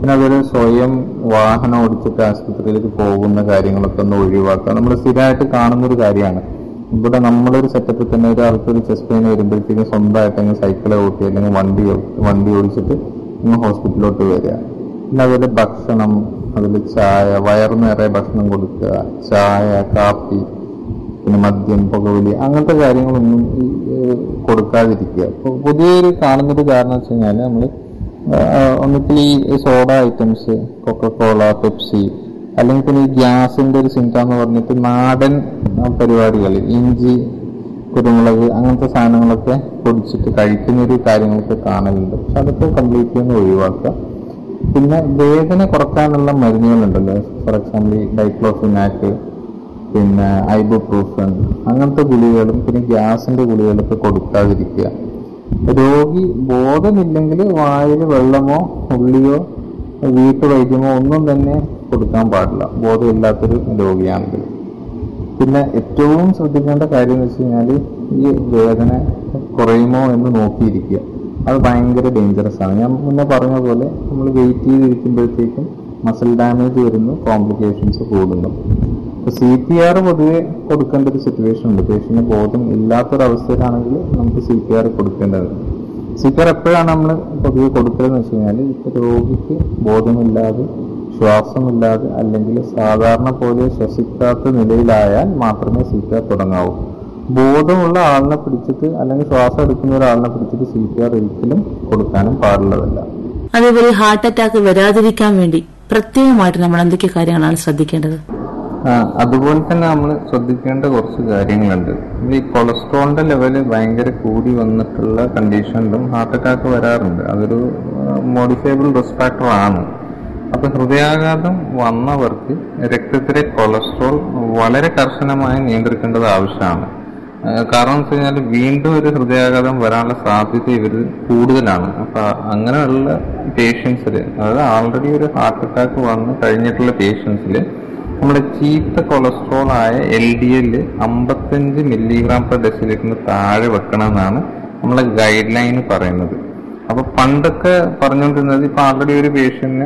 പിന്നെ അതുപോലെ സ്വയം വാഹനം ഓടിച്ചിട്ട് ആശുപത്രിയിലേക്ക് പോകുന്ന കാര്യങ്ങളൊക്കെ ഒന്ന് ഒഴിവാക്കുക നമ്മൾ സ്ഥിരമായിട്ട് കാണുന്ന ഒരു കാര്യമാണ് ഇവിടെ നമ്മളൊരു സെറ്റപ്പിൽ തന്നെ ഒരാൾക്ക് ഒരു ചെസ്റ്റ് പെയിൻ വരുമ്പോഴത്തേക്കും സ്വന്തമായിട്ട് അങ്ങ് സൈക്കിളെ ഓട്ടി അല്ലെങ്കിൽ വണ്ടി ഓ- വണ്ടി ഓടിച്ചിട്ട് ഇങ്ങ് ഹോസ്പിറ്റലിലോട്ട് വരിക പിന്നെ അതുപോലെ ഭക്ഷണം അതിൽ ചായ വയറു നിറയെ ഭക്ഷണം കൊടുക്കുക ചായ കാപ്പി പിന്നെ മദ്യം പുകവലി അങ്ങനത്തെ കാര്യങ്ങളൊന്നും ഈ, ഏഹ്, കൊടുക്കാതിരിക്കുക ഇപ്പൊ പുതിയൊരു കാണുന്നൊരു കാരണം വെച്ച് കഴിഞ്ഞാൽ നമ്മൾ ഒന്നിത്തിൽ ഈ സോഡ ഐറ്റംസ് കൊക്കക്കോള പെപ്സി അല്ലെങ്കിൽ പിന്നെ ഈ ഗ്യാസിന്റെ ഒരു സിംറ്റ എന്ന് പറഞ്ഞിട്ട് നാടൻ പരിപാടികൾ ഇഞ്ചി കുരുമുളക് അങ്ങനത്തെ സാധനങ്ങളൊക്കെ പൊടിച്ചിട്ട് കഴിക്കുന്ന ഒരു കാര്യങ്ങളൊക്കെ കാണലുണ്ട് പക്ഷെ അതൊക്കെ കംപ്ലീറ്റ്ലി ഒന്ന് ഒഴിവാക്കുക പിന്നെ വേദന കുറക്കാനുള്ള മരുന്നുകളുണ്ടല്ലോ ഫോർ എക്സാമ്പിൾ ഈ ഡൈക്ലോഫിനാക്ക് പിന്നെ ഐബുപ്രൂഫൻ അങ്ങനത്തെ ഗുളികകളും പിന്നെ ഗ്യാസിന്റെ ഗുളികകളൊക്കെ കൊടുക്കാതിരിക്കുക രോഗി ബോധമില്ലെങ്കിൽ വായിൽ വെള്ളമോ ഉള്ളിയോ വീട്ടുവൈദ്യമോ ഒന്നും തന്നെ കൊടുക്കാൻ പാടില്ല ബോധമില്ലാത്തൊരു രോഗിയാണെങ്കിൽ പിന്നെ ഏറ്റവും ശ്രദ്ധിക്കേണ്ട കാര്യം എന്ന് വെച്ച് കഴിഞ്ഞാൽ ഈ വേദന കുറയുമോ എന്ന് നോക്കിയിരിക്കുക അത് ഭയങ്കര ഡേഞ്ചറസ് ആണ് ഞാൻ മുന്നേ പറഞ്ഞ പോലെ നമ്മൾ വെയിറ്റ് ചെയ്തിരിക്കുമ്പോഴത്തേക്കും മസിൽ ഡാമേജ് വരുന്നു കോംപ്ലിക്കേഷൻസ് കൂടുന്നു സി പി ആർ പൊതുവെ കൊടുക്കേണ്ട ഒരു സിറ്റുവേഷൻ ഉണ്ട് പേഷ്യന് ബോധം ഇല്ലാത്തൊരവസ്ഥയിലാണെങ്കിൽ നമുക്ക് സി പി ആർ കൊടുക്കേണ്ടതുണ്ട് സി പി ആർ എപ്പോഴാണ് നമ്മൾ പൊതുവെ കൊടുക്കുന്നതെന്ന് വെച്ച് കഴിഞ്ഞാൽ ഇപ്പൊ രോഗിക്ക് ബോധമില്ലാതെ ശ്വാസമില്ലാതെ അല്ലെങ്കിൽ സാധാരണ പോലെ ശ്വസിക്കാത്ത നിലയിലായാൽ മാത്രമേ സി പി ആർ തുടങ്ങാവൂ ബോധമുള്ള ആളിനെ പിടിച്ചിട്ട് അല്ലെങ്കിൽ ശ്വാസം എടുക്കുന്ന ഒരാളിനെ പിടിച്ചിട്ട് സി പി ആർ ഒരിക്കലും കൊടുക്കാനും പാടുള്ളതല്ല അതേപോലെ ഹാർട്ട് അറ്റാക്ക് വരാതിരിക്കാൻ വേണ്ടി പ്രത്യേകമായിട്ട് നമ്മൾ എന്തൊക്കെ കാര്യങ്ങളാണ് ശ്രദ്ധിക്കേണ്ടത് ആ, അതുപോലെ തന്നെ നമ്മൾ ശ്രദ്ധിക്കേണ്ട കുറച്ച് കാര്യങ്ങളുണ്ട് നമ്മൾ ഈ കൊളസ്ട്രോളിന്റെ ലെവല് ഭയങ്കര കൂടി വന്നിട്ടുള്ള കണ്ടീഷനിലും ഹാർട്ട് അറ്റാക്ക് വരാറുണ്ട് അതൊരു മോഡിഫയബിൾ റിസ്ക് ഫാക്ടർ ആണ് അപ്പൊ ഹൃദയാഘാതം വന്നവർക്ക് രക്തത്തിലെ കൊളസ്ട്രോൾ വളരെ കർശനമായി നിയന്ത്രിക്കേണ്ടത് ആവശ്യമാണ് ആ, കാരണം എന്ന് വെച്ച് കഴിഞ്ഞാൽ വീണ്ടും ഒരു ഹൃദയാഘാതം വരാനുള്ള സാധ്യത ഇവർ കൂടുതലാണ് അപ്പൊ അങ്ങനെയുള്ള പേഷ്യൻസിൽ അതായത് ആൾറെഡി ഒരു ഹാർട്ട് അറ്റാക്ക് വന്ന് കഴിഞ്ഞിട്ടുള്ള പേഷ്യൻസിൽ നമ്മുടെ ചീത്ത കൊളസ്ട്രോൾ ആയ എൽ ഡി എൽ അമ്പത്തഞ്ച് മില്ലിഗ്രാം പെർ ഡെസിലിറ്ററിന് താഴെ വെക്കണം എന്നാണ് നമ്മളെ ഗൈഡ് ലൈൻ പറയുന്നത് അപ്പൊ പണ്ടൊക്കെ പറഞ്ഞുകൊണ്ടിരുന്നത് ഇപ്പൊ ആൾറെഡി ഒരു പേഷ്യന്റിന്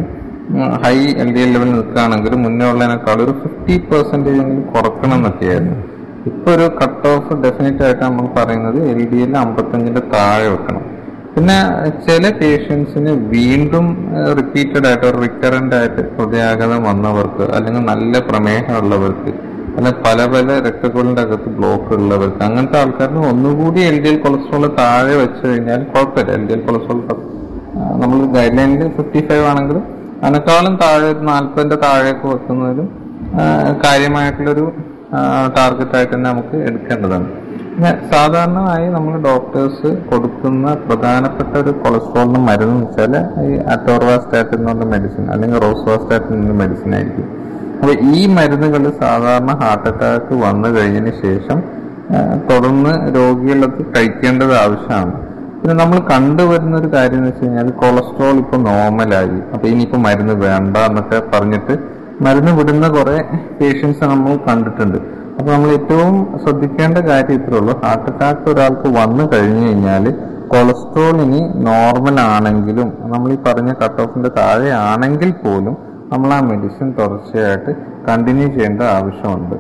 high L D L level നിൽക്കുകയാണെങ്കിൽ മുന്നേ ഉള്ളതിനേക്കാൾ ഒരു ഫിഫ്റ്റി പെർസെന്റേജ് എങ്കിലും കുറക്കണം എന്നൊക്കെയായിരുന്നു ഇപ്പൊ ഒരു കട്ട് ഓഫ് ഡെഫിനറ്റ് ആയിട്ട് നമ്മൾ പറയുന്നത് എൽ ഡി എൽ അമ്പത്തഞ്ചിന്റെ താഴെ വെക്കണം പിന്നെ ചില പേഷ്യൻസിന് വീണ്ടും റിപ്പീറ്റഡ് ആയിട്ട് ഒരു റിക്കറന്റ് ആയിട്ട് ഹൃദയാഘാതം വന്നവർക്ക് അല്ലെങ്കിൽ നല്ല പ്രമേഹമുള്ളവർക്ക് അല്ലെങ്കിൽ പല പല രക്തക്കുഴലിന്റെ അകത്ത് ബ്ലോക്ക് ഉള്ളവർക്ക് അങ്ങനത്തെ ആൾക്കാർക്ക് ഒന്നുകൂടി എൽ ഡി എൽ കൊളസ്ട്രോൾ താഴെ വെച്ച് കഴിഞ്ഞാൽ കുഴപ്പമില്ല എൽ ഡി എൽ കൊളസ്ട്രോൾ നമ്മൾ ഗൈഡ് ലൈനിൽ ഫിഫ്റ്റി ഫൈവ് ആണെങ്കിലും അതിനേക്കാളും താഴെ ഒരു നാൽപ്പതിന്റെ താഴെയൊക്കെ വെക്കുന്നതിലും ആ, കാര്യമായിട്ടുള്ളൊരു ടാർഗറ്റ് ആയിട്ട് തന്നെ നമുക്ക് എടുക്കേണ്ടതാണ് പിന്നെ സാധാരണയായി നമ്മൾ ഡോക്ടേഴ്സ് കൊടുക്കുന്ന പ്രധാനപ്പെട്ട ഒരു കൊളസ്ട്രോളിന് മരുന്ന് എന്ന് വെച്ചാൽ ഈ അറ്റോർവാസ്റ്റാറ്റിൻ എന്ന് പറഞ്ഞ മെഡിസിൻ അല്ലെങ്കിൽ റോസ്വാസ്റ്റാറ്റിൻ എന്ന മെഡിസിൻ ആയിരിക്കും അപ്പൊ ഈ മരുന്നുകൾ സാധാരണ ഹാർട്ട് അറ്റാക്ക് വന്നു കഴിഞ്ഞതിന് ശേഷം ആ, തുടർന്ന് രോഗികളൊക്കെ കഴിക്കേണ്ടത് ആവശ്യമാണ് പിന്നെ നമ്മൾ കണ്ടുവരുന്ന ഒരു കാര്യം എന്ന് വെച്ച് കഴിഞ്ഞാൽ കൊളസ്ട്രോൾ ഇപ്പൊ നോർമലായി അപ്പൊ ഇനിയിപ്പോ മരുന്ന് വേണ്ട എന്നൊക്കെ പറഞ്ഞിട്ട് മരുന്ന് വിടുന്ന കുറെ പേഷ്യൻസ് നമ്മൾ കണ്ടിട്ടുണ്ട് അപ്പൊ നമ്മൾ ഏറ്റവും ശ്രദ്ധിക്കേണ്ട കാര്യം ഇത്രേ ഉള്ളൂ ഹാർട്ട് അറ്റാക്ക് ഒരാൾക്ക് വന്നു കഴിഞ്ഞു കഴിഞ്ഞാൽ കൊളസ്ട്രോൾ ഇനി നോർമൽ ആണെങ്കിലും നമ്മൾ ഈ പറഞ്ഞ കട്ട് ഓഫിന്റെ താഴെ ആണെങ്കിൽ പോലും നമ്മൾ ആ മെഡിസിൻ തുടർച്ചയായിട്ട് കണ്ടിന്യൂ ചെയ്യേണ്ട ആവശ്യമുണ്ട്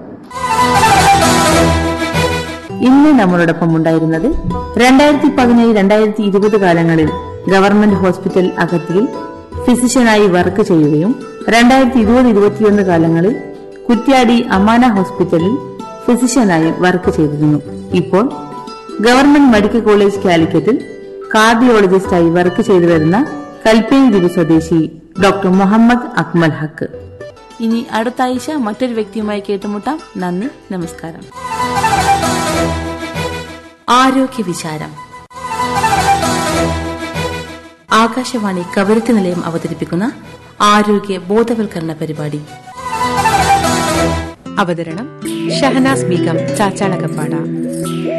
ഇന്ന് നമ്മളോടൊപ്പം ഉണ്ടായിരുന്നത് രണ്ടായിരത്തി പതിനേഴ് രണ്ടായിരത്തി ഇരുപത് കാലങ്ങളിൽ ഗവൺമെന്റ് ഹോസ്പിറ്റൽ അഗത്തിയിൽ ഫിസിഷ്യനായി വർക്ക് ചെയ്യുകയും രണ്ടായിരത്തി ഇരുപത് ഇരുപത്തിയൊന്ന് കാലങ്ങളിൽ കുറ്റ്യാടി അമാന ഹോസ്പിറ്റലിൽ ഫിസിഷ്യനായി വർക്ക് ചെയ്തിരുന്നു ഇപ്പോൾ ഗവൺമെന്റ് മെഡിക്കൽ കോളേജ് കാലിക്കറ്റിൽ കാർഡിയോളജിസ്റ്റായി വർക്ക് ചെയ്തു വരുന്ന കൽപ്പേരി സ്വദേശി ഡോക്ടർ മുഹമ്മദ് അക്മൽ ഹക്ക് ഇനി അടുത്ത ആഴ്ച മറ്റൊരു വ്യക്തിയുമായി കേട്ടുമുട്ടാം നന്ദി നമസ്കാരം ആരോഗ്യ വിചാരം ആകാശവാണി കവരത്തി നിലയം അവതരിപ്പിക്കുന്ന ആരോഗ്യ ബോധവൽക്കരണ പരിപാടി അവതരണം ഷഹനാസ് ബീഗം ചാച്ചാളകപ്പാട